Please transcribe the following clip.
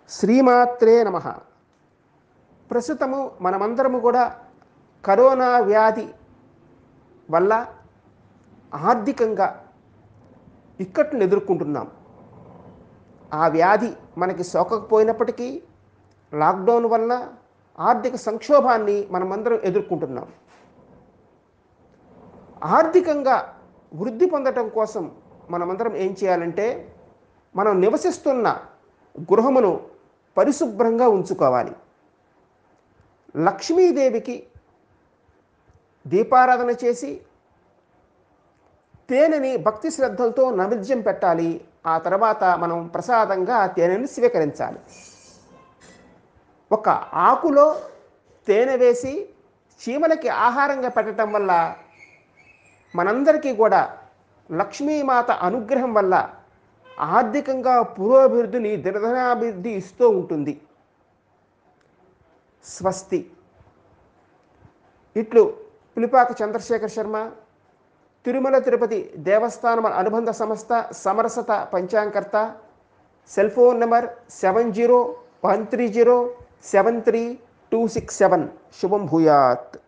శ్రీమాత్రే నమ ప్రస్తుతము మనమందరము కూడా కరోనా వ్యాధి వల్ల ఆర్థికంగా ఇక్కట్లను ఎదుర్కొంటున్నాం ఆ వ్యాధి మనకి సోకకపోయినప్పటికీ లాక్డౌన్ వల్ల ఆర్థిక సంక్షోభాన్ని మనమందరం ఎదుర్కొంటున్నాం ఆర్థికంగా వృద్ధి పొందటం కోసం మనమందరం ఏం చేయాలంటే మనం నివసిస్తున్న గృహమును పరిశుభ్రంగా ఉంచుకోవాలి లక్ష్మీదేవికి దీపారాధన చేసి తేనెని భక్తి శ్రద్ధలతో నైవేద్యం పెట్టాలి ఆ తర్వాత మనం ప్రసాదంగా ఆ తేనెని స్వీకరించాలి ఒక ఆకులో తేనె వేసి చీమలకి ఆహారంగా పెట్టడం వల్ల మనందరికీ కూడా లక్ష్మీమాత అనుగ్రహం వల్ల ఆర్థికంగా పురోభివృద్ధిని దినదినాభివృద్ధి ఇస్తూ ఉంటుంది స్వస్తి ఇట్లు పులిపాక చంద్రశేఖర్ శర్మ తిరుమల తిరుపతి దేవస్థానం అనుబంధ సంస్థ సమరసత పంచాంకర్త cell phone number seven zero one three zero seven three two six seven శుభం భూయాత్